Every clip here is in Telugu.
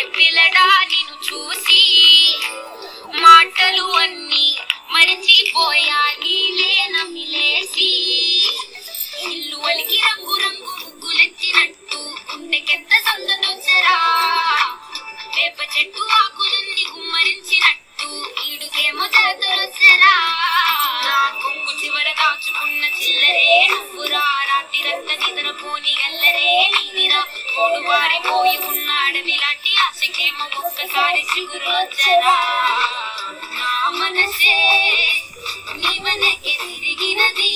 పిల్లడా నిన్ను చూసి మాటలు అన్ని మరిచిపోయా నీలే నమిలేసి ఇల్లు వలికి రంగు రంగు ముగ్గులెత్తినట్టు గుండెకెంత సొందనొచ్చరా వేప చెట్టు ఆకులుంది గుమ్మరించినట్టు ఈడుకేమో జలతొలొచ్చరా నా కొంగు చివర దాచుకున్న చిల్లరే నువ్వురా రాత్రిరంతా నిద్రపోని గల్లరే నీదిరా మూడు వారిపోయి ఉన్న అడవి లాంటి ఆశకేమో ఒక్కసారి చిగురొచ్చరా నా మనసే నీ మనకే తిరిగినది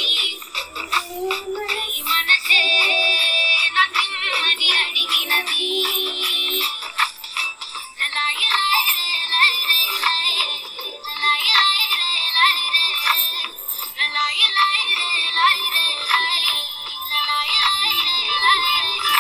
నీ మనసే నాకిమ్మని అడిగినది లలాయి లాయి రే లాయి రే లాయి రే. లలాయి లాయి రే లాయి రే. లలాయి లాయి రే లాయి రే లాయి. లలాయి లాయి రే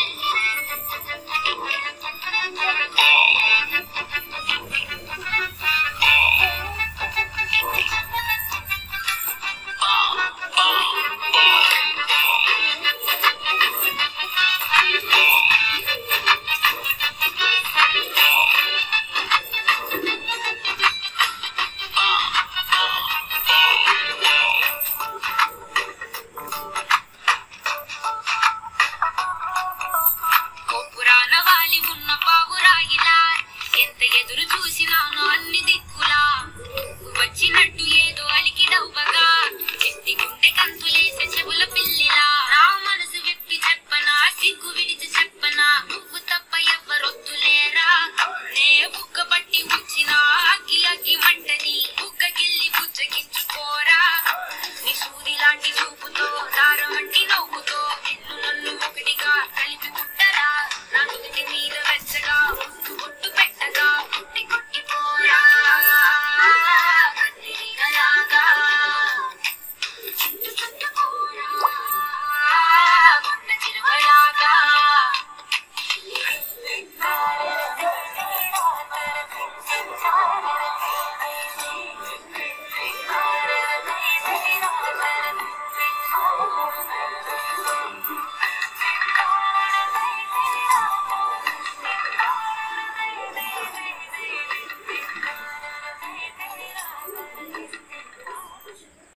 గోపురాన వాలి ఉన్న పావురాయిలా ఎంత ఎదురు చూసినాను అన్ని దిక్కులా వచ్చినట్టు ఏదో అలికి నవ్వగా చెట్టి గుండె కంతులేసే చెవుల పిల్లిలా నా మనసు విప్పి చెప్పనా సిగ్గు విడిచి చెప్పనా నువ్వు తప్ప ఎవ్వరొద్దులేరా నే బుక్క పట్టి ఉంచిన అగ్గి అగ్గి మంటని బుగ్గ గిల్లి బుజ్జగించుకోరా నీ సూది లాంటి చూపుతో దారం వంటి నవ్వుతో నిన్ను నన్ను ఒకటిగా కలిపి పుట్ట